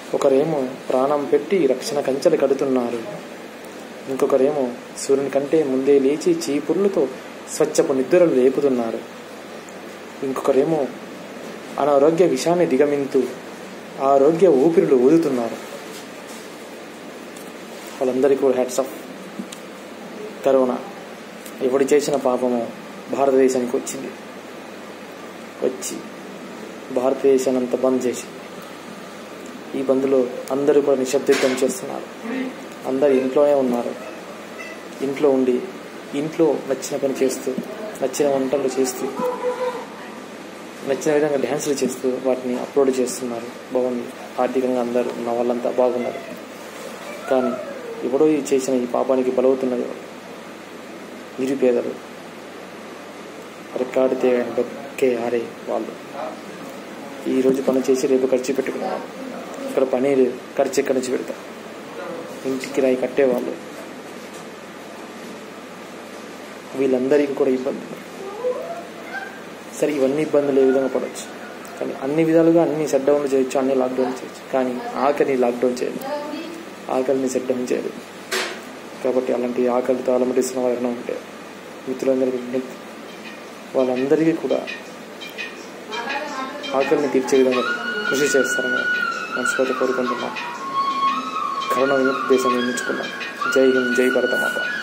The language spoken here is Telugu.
ఒకరేమో ప్రాణం పెట్టి రక్షణ కంచెలు కడుతున్నారు ఇంకొకరేమో సూర్యుని కంటే ముందే లేచి చీపుర్లతో స్వచ్ఛపు నిద్రలు లేపుతున్నారు ఇంకొకరేమో అనారోగ్య విషాన్ని దిగమింతూ ఆరోగ్య ఊపిరులు ఊదుతున్నారు వాళ్ళందరికీ కూడా హ్యాట్స్ ఆఫ్ కరోనా ఎవడు చేసిన పాపము భారతదేశానికి వచ్చింది వచ్చి భారతదేశాన్ని అంతా బంద్ చేసింది ఈ బంద్లో అందరూ కూడా నిశ్శబ్దిత్వం చేస్తున్నారు అందరు ఇంట్లోనే ఉన్నారు ఇంట్లో ఉండి ఇంట్లో నచ్చిన పని చేస్తూ నచ్చిన వంటలు చేస్తూ నచ్చిన విధంగా డ్యాన్సులు చేస్తూ వాటిని అప్లోడ్ చేస్తున్నారు బాగుంది ఆర్థికంగా అందరూ ఉన్న వాళ్ళంతా బాగున్నారు కానీ ఎవడో ఈ చేసిన ఈ పాపానికి బలవుతున్నది ఎవరు? నిరుపేదలు రికార్డు తేగని బొక్కే ఆరే వాళ్ళు ఈరోజు పని చేసి రేపు ఖర్చు పెట్టుకున్నారు ఇక్కడ పని లేదు ఖర్చు ఎక్కడి నుంచి పెడతారు ఇంటికి కిరాయి కట్టేవాళ్ళు వీళ్ళందరికీ కూడా ఇబ్బంది సరే ఇవన్నీ ఇబ్బందులు ఏ విధంగా పడవచ్చు కానీ అన్ని విధాలుగా అన్ని షట్ డౌన్ చేయొచ్చు అన్ని లాక్డౌన్ చేయొచ్చు కానీ ఆకలిని లాక్డౌన్ చేయలేదు ఆకలిని సెట్ డౌన్ చేయలేదు కాబట్టి అలాంటి ఆకలితో అలమటిస్తున్న వాళ్ళు ఎవరైనా ఉంటే మిత్రులందరికీ విజ్ఞప్తి వాళ్ళందరికీ కూడా ఆకలిని తీర్చే విధంగా కృషి చేస్తారని మనస్ఫూర్తి కోరుకుంటున్నాం కరోనా విముక్తి దేశం నిర్మించుకున్నాం జై హింద్ జై భరతమాత